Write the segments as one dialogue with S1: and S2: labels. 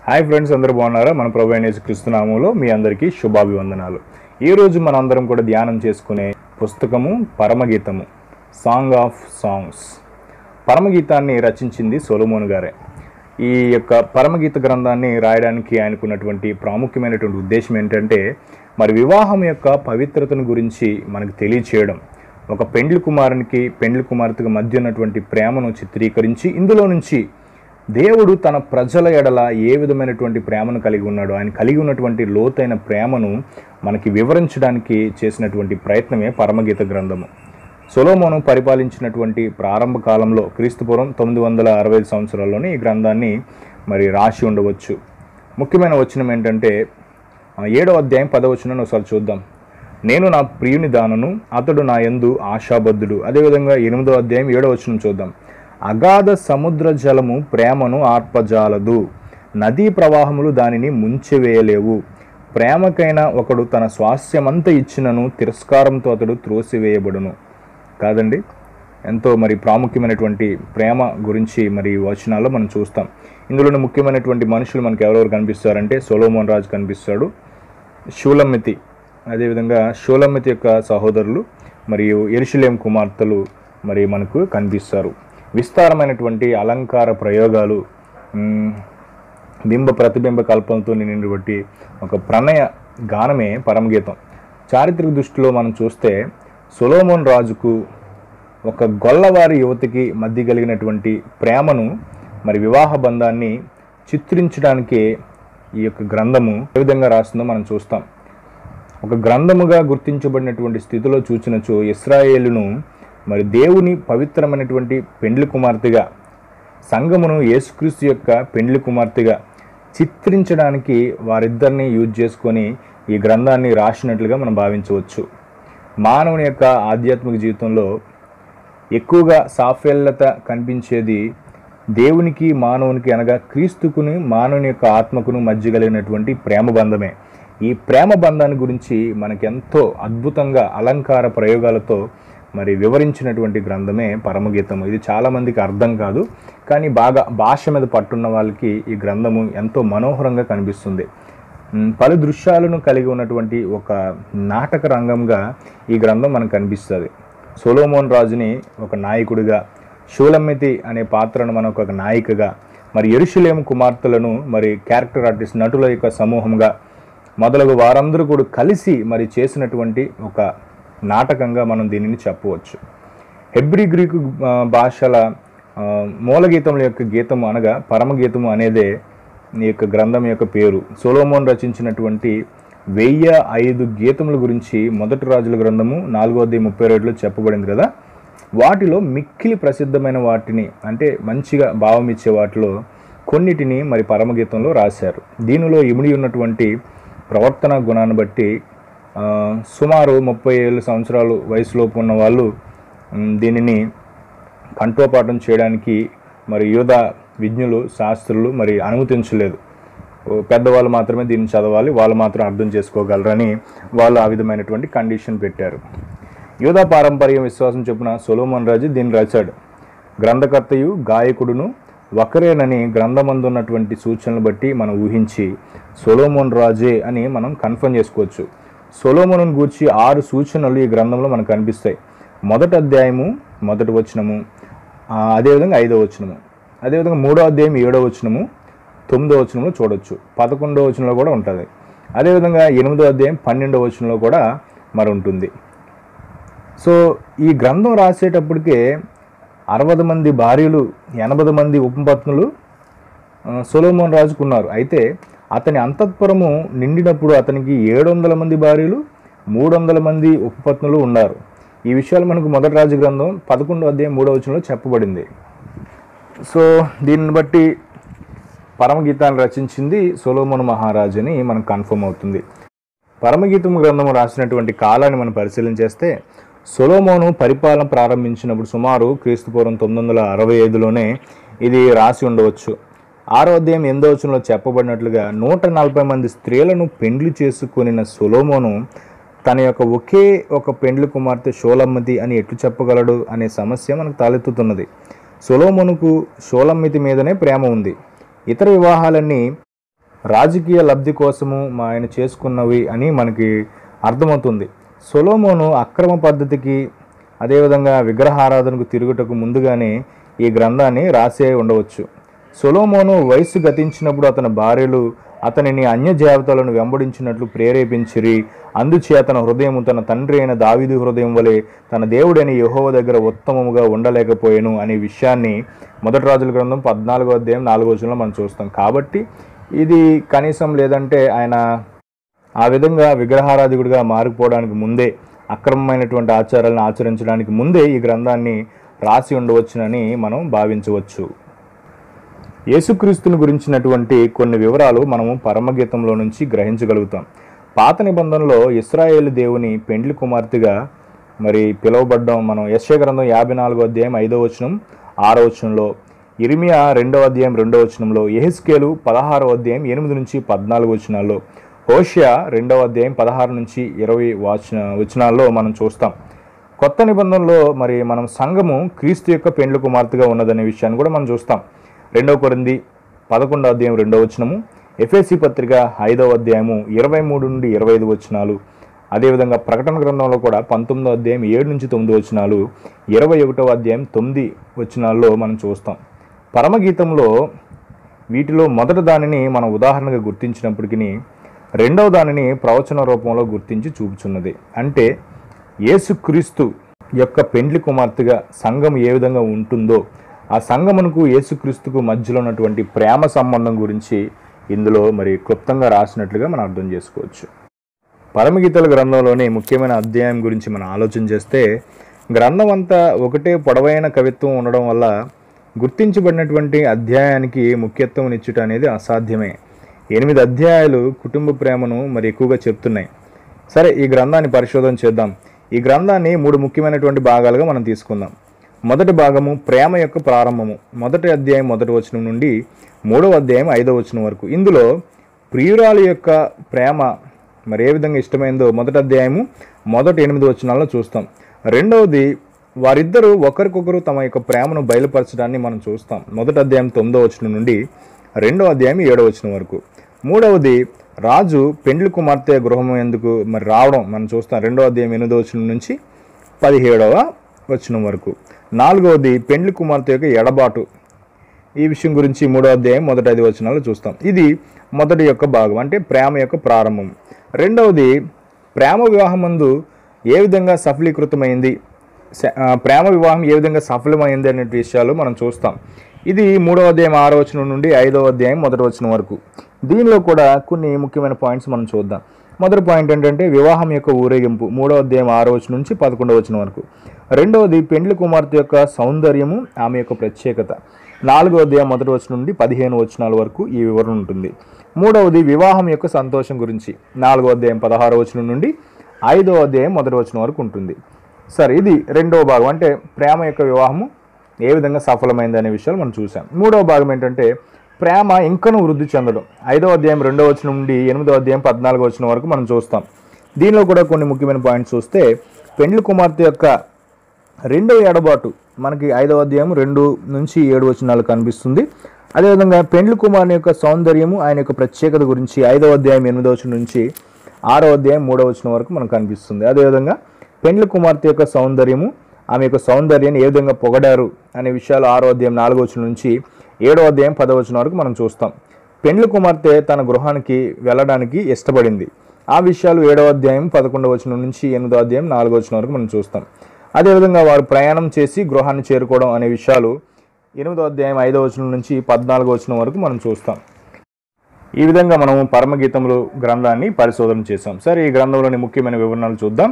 S1: hi friends అందరూ బాగున్నారా మన ప్రభు అయిన క్రిస్తునామంలో మీ అందరికీ శుభాభివందనాలు ఈ రోజు మనందరం కూడా ధ్యానం చేసుకునే పుస్తకము పరమగీతము సాంగ్ ఆఫ్ సాంగ్స్ పరమగీతాన్ని రచించింది సొలమోన్ గారే ఈ యొక్క పరమగీత గ్రంథాన్ని రాయడానికి ఆయనకున్నటువంటి ప్రాముఖ్యమైనటువంటి ఉద్దేశం ఏంటంటే మరి వివాహం యొక్క పవిత్రతను గురించి మనకు తెలియచేయడం ఒక పెండ్లి కుమారునికి పెండ్లి కుమార్తెకు మధ్య ఉన్నటువంటి ప్రేమను చిత్రీకరించి ఇందులో నుంచి దేవుడు తన ప్రజల ఎడల ఏ విధమైనటువంటి ప్రేమను కలిగి ఉన్నాడో ఆయన కలిగి ఉన్నటువంటి లోతైన ప్రేమను మనకి వివరించడానికి చేసినటువంటి ప్రయత్నమే పరమగీత గ్రంథము సొలోమోను పరిపాలించినటువంటి ప్రారంభ కాలంలో క్రీస్తుపురం తొమ్మిది వందల అరవై ఐదు సంవత్సరాల్లోనే ఈ గ్రంథాన్ని మరి రాసి ఉండవచ్చు ముఖ్యమైన వచనం ఏంటంటే ఆ, ఏడవ అధ్యాయం పదవచనం ఒకసారి చూద్దాం నేను నా ప్రియుని దానను అతడు నా యందు ఆశాబద్ధుడు అదేవిధంగా ఎనిమిదో అధ్యాయం ఏడవ వచనం చూద్దాం అగాధ సముద్ర జలము ప్రేమను ఆర్పజాలదు నదీ ప్రవాహములు దానిని ముంచివేయలేవు ప్రేమకైన ఒకడు తన స్వాస్థ్యమంతా ఇచ్చినను తిరస్కారంతో అతడు త్రోసివేయబడును కాదండి ఎంతో మరి ప్రాముఖ్యమైనటువంటి ప్రేమ గురించి మరి ఈ వచనాల్లో మనం చూస్తాం ఇందులోని ముఖ్యమైనటువంటి మనుషులు మనకు ఎవరెవరు కనిపిస్తారంటే సొలోమోన్ రాజు కనిపిస్తాడు షూలమ్మితి అదేవిధంగా షూలమ్మితి యొక్క సహోదరులు మరియు ఎరుషులేం కుమార్తెలు మరి మనకు కనిపిస్తారు విస్తారమైనటువంటి అలంకార ప్రయోగాలు మ్, బింబ ప్రతిబింబ కల్పనతో నిండిబట్టి ఒక ప్రణయ గానమే పరమగీతం చారిత్రక దృష్టిలో మనం చూస్తే సొలోమోన్ రాజుకు ఒక గొల్లవారి యువతికి మధ్య కలిగినటువంటి ప్రేమను మరి వివాహ బంధాన్ని చిత్రించడానికే ఈ యొక్క గ్రంథము ఏ విధంగా రాస్తుందో మనం చూస్తాం ఒక గ్రంథముగా గుర్తించబడినటువంటి స్థితిలో చూచినచో ఇస్రాయేలును మరి దేవుని పవిత్రమైనటువంటి పెండ్లి కుమార్తెగా సంఘమును యేసుక్రీస్తు యొక్క పెండ్లి కుమార్తెగా చిత్రించడానికి వారిద్దరిని యూజ్ చేసుకొని ఈ గ్రంథాన్ని రాసినట్లుగా మనం భావించవచ్చు మానవుని యొక్క ఆధ్యాత్మిక జీవితంలో ఎక్కువగా సాఫల్యత కనిపించేది దేవునికి మానవునికి అనగా క్రీస్తుకుని మానవుని యొక్క ఆత్మకును మధ్య కలిగినటువంటి ప్రేమ బంధమే ఈ ప్రేమ బంధాన్ని గురించి మనకెంతో అద్భుతంగా అలంకార ప్రయోగాలతో మరి వివరించినటువంటి గ్రంథమే పరమగీతము ఇది చాలామందికి అర్థం కాదు కానీ బాగా భాష మీద పట్టున్న వాళ్ళకి ఈ గ్రంథము ఎంతో మనోహరంగా కనిపిస్తుంది మ్, పలు దృశ్యాలను కలిగి ఉన్నటువంటి ఒక నాటక రంగంగా ఈ గ్రంథం మనకు కనిపిస్తుంది సొలోమోన్ రాజుని ఒక నాయకుడిగా షూలమ్మితి అనే పాత్రను మనకు ఒక నాయికగా మరి ఎరుషులేం కుమార్తెలను మరి క్యారెక్టర్ ఆర్టిస్ట్ నటుల యొక్క సమూహంగా మొదలగు వారందరూ కూడా కలిసి మరి చేసినటువంటి ఒక నాటకంగా మనం దీనిని చెప్పవచ్చు హెబ్రి గ్రీకు ఆ, భాషల ఆ, మూల గీతముల యొక్క గీతము అనగా పరమగీతము అనేదే ఈ యొక్క గ్రంథం యొక్క పేరు సొలోమోన్ రచించినటువంటి వెయ్యి ఐదు గీతముల గురించి మొదటి రాజుల గ్రంథము నాలుగో అధ్యాయం ముప్పై రెండులో చెప్పబడింది కదా వాటిలో మిక్కిలి ప్రసిద్ధమైన వాటిని అంటే మంచిగా భావం ఇచ్చే వాటిలో కొన్నిటిని మరి పరమగీతంలో రాశారు దీనిలో ఇమిడి ఉన్నటువంటి ప్రవర్తన గుణాన్ని బట్టి ఆ, సుమారు ముప్పై ఏళ్ళు సంవత్సరాలు వయసులోపు ఉన్న వాళ్ళు మ్, దీనిని కంఠోపాఠం చేయడానికి మరి యూద విజ్ఞులు శాస్త్రులు మరి అనుమతించలేదు ఓ పెద్దవాళ్ళు మాత్రమే దీన్ని చదవాలి వాళ్ళు మాత్రం అర్థం చేసుకోగలరని వాళ్ళు ఆ విధమైనటువంటి కండిషన్ పెట్టారు యూదా పారంపర్యం విశ్వాసం చొప్పున సొలోమోన్ రాజు దీన్ని రాశాడు గ్రంథకర్తయు గాయకుడును ఒకరేనని గ్రంథమందున్నటువంటి సూచనలు బట్టి మనం ఊహించి సొలోమోన్ రాజే అని మనం కన్ఫర్మ్ చేసుకోవచ్చు సొలోమోను గూర్చి ఆరు సూచనలు ఈ గ్రంథంలో మనకు కనిపిస్తాయి మొదటి అధ్యాయము మొదటి వచనము ఆ, అదేవిధంగా ఐదవ వచనము అదేవిధంగా మూడో అధ్యాయం ఏడో వచనము తొమ్మిదో వచనంలో చూడొచ్చు పదకొండో వచనంలో కూడా ఉంటుంది అదేవిధంగా ఎనిమిదో అధ్యాయం పన్నెండో వచనంలో కూడా మరి ఉంటుంది సో ఈ గ్రంథం రాసేటప్పటికే అరవై మంది భార్యలు ఎనభై మంది ఉపపత్నులు ఆ, సొలోమోన్ రాజుకు ఉన్నారు అయితే అతని అంతఃపురము నిండినప్పుడు అతనికి ఏడు వందల మంది భార్యలు మూడు వందల మంది ఉపపత్నులు ఉన్నారు ఈ విషయాలు మనకు మొదటి రాజు గ్రంథం పదకొండో అధ్యాయం మూడో వచనంలో చెప్పబడింది సో దీనిని బట్టి పరమగీతాన్ని రచించింది సొలోమోన్ మహారాజు అని మనకు కన్ఫర్మ్ అవుతుంది పరమగీతం గ్రంథం రాసినటువంటి కాలాన్ని మనం పరిశీలన చేస్తే సొలోమోను పరిపాలన ప్రారంభించినప్పుడు సుమారు క్రీస్తుపూర్వం తొమ్మిది వందల అరవై ఐదులోనే ఇది రాసి ఉండవచ్చు ఆరో అధ్యాయం ఎనిమిదో వచనంలో చెప్పబడినట్లుగా నూట నలభై మంది స్త్రీలను పెండ్లి చేసుకొనిన సొలోమోను తన యొక్క ఒకే ఒక పెండ్లి కుమార్తె షోలమ్మతి అని ఎట్లు చెప్పగలడు అనే సమస్య మనకు తలెత్తుతున్నది సొలోమోనుకు షోలమ్మితి మీదనే ప్రేమ ఉంది ఇతర వివాహాలన్నీ రాజకీయ లబ్ధి కోసము మా ఆయన చేసుకున్నవి అని మనకి అర్థమవుతుంది సొలోమోను అక్రమ పద్ధతికి అదేవిధంగా విగ్రహారాధనకు తిరుగుటకు ముందుగానే ఈ గ్రంథాన్ని రాసే ఉండవచ్చు సొలోమోను వయస్సు గతించినప్పుడు అతని భార్యలు అతనిని అన్య జాబితాలను వెంబడించినట్లు ప్రేరేపించిరి అందుచే అతని హృదయం తన తండ్రి అయిన దావీదు హృదయం వలె తన దేవుడైన యెహోవా దగ్గర ఉత్తమముగా ఉండలేకపోయాను అనే విషయాన్ని మొదటి రాజుల గ్రంథం పద్నాలుగో అధ్యాయం నాలుగో వచనంలో మనం చూస్తాం కాబట్టి ఇది కనీసం లేదంటే ఆయన ఆ విధంగా విగ్రహారాధికుడిగా మారిపోవడానికి ముందే అక్రమమైనటువంటి ఆచారాలను ఆచరించడానికి ముందే ఈ గ్రంథాన్ని రాసి ఉండవచ్చునని మనం భావించవచ్చు యేసుక్రీస్తుని గురించినటువంటి కొన్ని వివరాలు మనము పరమగీతంలో నుంచి గ్రహించగలుగుతాం పాత నిబంధనలో ఇస్రాయేల్ దేవుని పెండ్లి కుమార్తెగా మరి పిలువబడ్డం మనం యశ్య గ్రంథం యాభై నాలుగో అధ్యాయం ఐదో వచనం ఆరో వచనంలో ఇరిమియా రెండవ అధ్యాయం రెండో వచనంలో ఎహిస్కేలు పదహారో అధ్యాయం ఎనిమిది నుంచి పద్నాలుగు వచనాల్లో హోషియా రెండవ అధ్యాయం పదహారు నుంచి ఇరవై వచన వచనాల్లో మనం చూస్తాం కొత్త నిబంధనలో మరి మనం సంఘము క్రీస్తు యొక్క పెండ్లి కుమార్తెగా ఉన్నదనే విషయాన్ని కూడా మనం చూస్తాం రెండవ కొరింది పదకొండో అధ్యాయం రెండవ వచనము ఎఫ్ఎస్సి పత్రిక ఐదవ అధ్యాయము ఇరవై మూడు నుండి ఇరవై ఐదు వచనాలు అదేవిధంగా ప్రకటన గ్రంథంలో కూడా పంతొమ్మిదో అధ్యాయం ఏడు నుంచి తొమ్మిది వచనాలు ఇరవై ఒకటవ అధ్యాయం తొమ్మిది వచనాల్లో మనం చూస్తాం పరమగీతంలో వీటిలో మొదటి దానిని మనం ఉదాహరణగా గుర్తించినప్పటికీ రెండవ దానిని ప్రవచన రూపంలో గుర్తించి చూపుచున్నది అంటే యేసుక్రీస్తు యొక్క పెండ్లి కుమార్తెగా సంఘం ఏ విధంగా ఉంటుందో ఆ సంఘమునకు యేసుక్రీస్తుకు మధ్యలో ఉన్నటువంటి ప్రేమ సంబంధం గురించి ఇందులో మరి క్లుప్తంగా రాసినట్లుగా మనం అర్థం చేసుకోవచ్చు పరమగీతల గ్రంథంలోని ముఖ్యమైన అధ్యాయం గురించి మనం ఆలోచన చేస్తే గ్రంథం అంతా ఒకటే పొడవైన కవిత్వం ఉండడం వల్ల గుర్తించబడినటువంటి అధ్యాయానికి ముఖ్యత్వం ఇచ్చుట అనేది అసాధ్యమే ఎనిమిది అధ్యాయాలు కుటుంబ ప్రేమను మరి ఎక్కువగా చెప్తున్నాయి సరే ఈ గ్రంథాన్ని పరిశోధన చేద్దాం ఈ గ్రంథాన్ని మూడు ముఖ్యమైనటువంటి భాగాలుగా మనం తీసుకుందాం మొదటి భాగము ప్రేమ యొక్క ప్రారంభము మొదటి అధ్యాయం మొదటి వచనం నుండి మూడవ అధ్యాయం ఐదవ వచనం వరకు ఇందులో ప్రియురాలి యొక్క ప్రేమ మరి ఏ విధంగా ఇష్టమైందో మొదటి అధ్యాయము మొదటి ఎనిమిది వచనాల్లో చూస్తాం రెండవది వారిద్దరూ ఒకరికొకరు తమ యొక్క ప్రేమను బయలుపరచడాన్ని మనం చూస్తాం మొదటి అధ్యాయం తొమ్మిదో వచనం నుండి రెండో అధ్యాయం ఏడో వచనం వరకు మూడవది రాజు పెండ్లి కుమార్తె గృహం ఎందుకు మరి రావడం మనం చూస్తాం రెండో అధ్యాయం ఎనిమిదో వచనం నుంచి పదిహేడవ వచనం వరకు నాలుగవది పెండ్లి కుమార్తె యొక్క ఎడబాటు ఈ విషయం గురించి మూడో అధ్యాయం మొదటి ఐదు వచనాలు చూస్తాం ఇది మొదటి యొక్క భాగం అంటే ప్రేమ యొక్క ప్రారంభం రెండవది ప్రేమ వివాహమందు ఏ విధంగా సఫలీకృతమైంది స- ఆ, ప్రేమ వివాహం ఏ విధంగా సఫలమైంది అనే విషయాలు మనం చూస్తాం ఇది మూడవ అధ్యాయం ఆరో వచనం నుండి ఐదవ అధ్యాయం మొదటి వచనం వరకు దీనిలో కూడా కొన్ని ముఖ్యమైన పాయింట్స్ మనం చూద్దాం మొదటి పాయింట్ ఏంటంటే వివాహం యొక్క ఊరేగింపు మూడవ అధ్యాయం ఆరో వచనం నుంచి పదకొండవ వచనం వరకు రెండవది పెండ్లి కుమార్తె యొక్క సౌందర్యము ఆమె యొక్క ప్రత్యేకత నాలుగో అధ్యాయం మొదటి వచనం నుండి పదిహేను వచనాల వరకు ఈ వివరణ ఉంటుంది మూడవది వివాహం యొక్క సంతోషం గురించి నాలుగో అధ్యాయం పదహారో వచనం నుండి ఐదో అధ్యాయం మొదటి వచనం వరకు ఉంటుంది సరే ఇది రెండవ భాగం అంటే ప్రేమ యొక్క వివాహము ఏ విధంగా సఫలమైంది అనే విషయాలు మనం చూసాం మూడవ భాగం ఏంటంటే ప్రేమ ఇంకనూ వృద్ధి చెందడం ఐదో అధ్యాయం రెండో వచనం నుండి ఎనిమిదో అధ్యాయం పద్నాలుగో వచనం వరకు మనం చూస్తాం దీనిలో కూడా కొన్ని ముఖ్యమైన పాయింట్స్ చూస్తే పెండ్లి కుమార్తె యొక్క రెండవ ఎడబాటు మనకి ఐదవ అధ్యాయం రెండు నుంచి ఏడు వచనాలు కనిపిస్తుంది అదేవిధంగా పెండ్లి కుమారుని యొక్క సౌందర్యము ఆయన యొక్క ప్రత్యేకత గురించి ఐదవ అధ్యాయం ఎనిమిదవ వచనం నుంచి ఆరో అధ్యాయం మూడవ వచనం వరకు మనకు కనిపిస్తుంది అదేవిధంగా పెండ్లి కుమార్తె యొక్క సౌందర్యము ఆమె యొక్క సౌందర్యాన్ని ఏ విధంగా పొగడారు అనే విషయాలు ఆరో అధ్యాయం నాలుగో వచనం నుంచి ఏడో అధ్యాయం పదవ వచనం వరకు మనం చూస్తాం పెండ్లి కుమార్తె తన గృహానికి వెళ్ళడానికి ఇష్టపడింది ఆ విషయాలు ఏడవ అధ్యాయం పదకొండవ వచనం నుంచి ఎనిమిదో అధ్యాయం నాలుగో వచనం వరకు మనం చూస్తాం అదేవిధంగా వారు ప్రయాణం చేసి గృహాన్ని చేరుకోవడం అనే విషయాలు ఎనిమిదో అధ్యాయం ఐదో వచనం నుంచి పద్నాలుగో వచనం వరకు మనం చూస్తాం ఈ విధంగా మనము పరమగీతములు గ్రంథాన్ని పరిశోధన చేశాం సరే ఈ గ్రంథంలోని ముఖ్యమైన వివరణలు చూద్దాం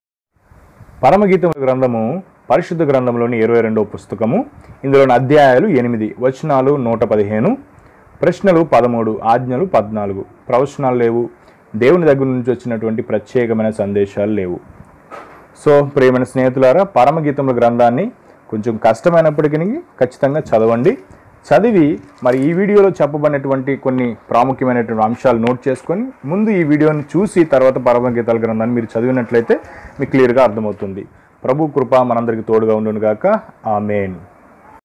S1: పరమగీతముల గ్రంథము పరిశుద్ధ గ్రంథంలోని ఇరవై రెండవ పుస్తకము ఇందులోని అధ్యాయాలు ఎనిమిది వచనాలు నూట పదిహేను ప్రశ్నలు పదమూడు ఆజ్ఞలు పద్నాలుగు ప్రవచనాలు లేవు దేవుని దగ్గర నుంచి వచ్చినటువంటి ప్రత్యేకమైన సందేశాలు లేవు సో ప్రియమైన స్నేహితులారా పరమగీతముల గ్రంథాన్ని కొంచెం కష్టమైనప్పటికీ ఖచ్చితంగా చదవండి చదివి మరి ఈ వీడియోలో చెప్పబడినటువంటి కొన్ని ప్రాముఖ్యమైనటువంటి అంశాలు నోట్ చేసుకొని ముందు ఈ వీడియోని చూసి తర్వాత పరమగీతాల గ్రంథాన్ని మీరు చదివినట్లయితే మీకు క్లియర్గా అర్థమవుతుంది ప్రభు కృప మనందరికీ తోడుగా ఉండును గాక ఆమెన్